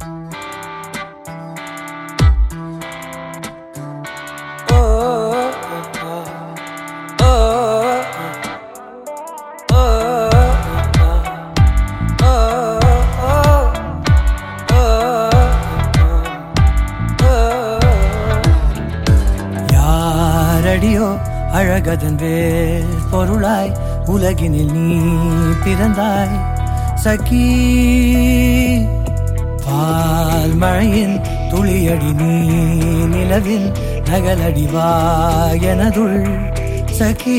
யாரடியோ அழகதன் வேர் பொருளாய் உலகினில் நீ பிறந்தாய் சகி பால் மழையின் துளியடி நீ நிலவின் நகலடி வா எனதுள் சகி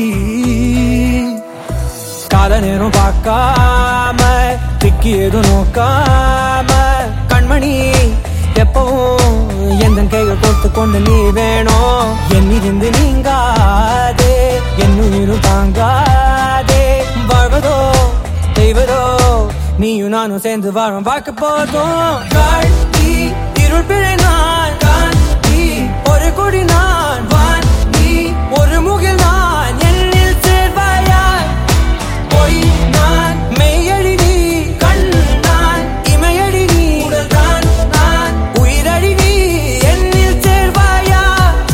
கால நேரம் பார்க்காம திக்கி எதுவும் நோக்காம கண்மணி எப்பவும் எந்த கைகள் கொடுத்து கொண்டு நீ வேணும் என்னிருந்து நீங்காதே என் உயிரும் தாங்காதே வாழ்வதோ செய்வதோ நீயும் நானும் சேர்ந்து வாழும் பார்க்க போதும் காட்டி இருள் பிழை நான் காட்டி ஒரு கொடி நான் வான் நீ ஒரு முகில் நான் என்னில் சேர்வாயாய் பொய் நான் மெய்யடி நீ கண் நான் இமையடி நீ உடல் தான் நான் உயிரடி நீ என்னில் சேர்வாயா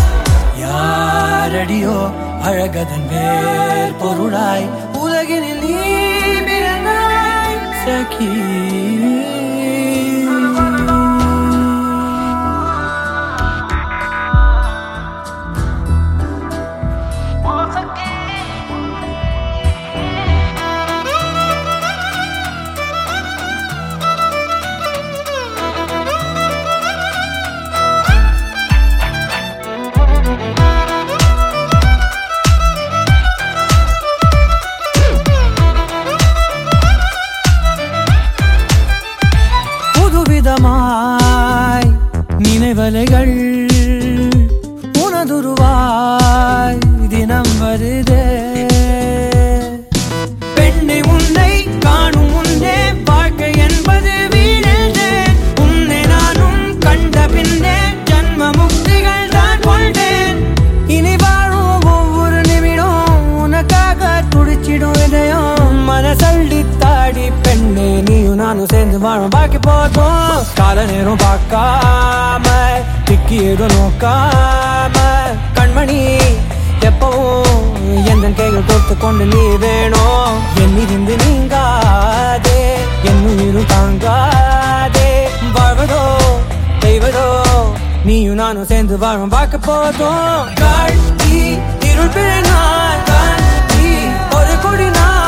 யாரடியோ அழகதன் வேர் பொருளாய் உலகினில் நீ பிறந்தாய் சகி புதுவிதமாய் நினைவலைகள் உனதுருவாய் தினம் வருதே பெண்ணை உன்னை காணும் முன்னே வாழ்க்கை என்பது வீணென்றே உன்னை நானும் கண்ட பின்னே ஜன்ம முக்திகள் தான் கொள்வேன் இனி வாழும் ஒவ்வொரு நிமிடம் உனக்காக துடிச்சிடும் இதயம் மனசள்ளி தாடி பெண்ணே நீயும் நானும் சேர்ந்து வாழும் பாக்கி போதும் கால நேரம் பார்க்காம திக்கி எதுவும் நோக்காம கண்மணி எப்பவும் எந்த கைகள் கொடுத்து கொண்டு நீ வேணும் என்னிருந்து நீங்காதே என் உயிரும் தாங்காதே வாழ்வதோ செய்வதோ நீயும் நானும் சேர்ந்து வாழும் பார்க்க போதும் காட்டி இருள் பிழை நான் காட்டி ஒரு கொடி நான்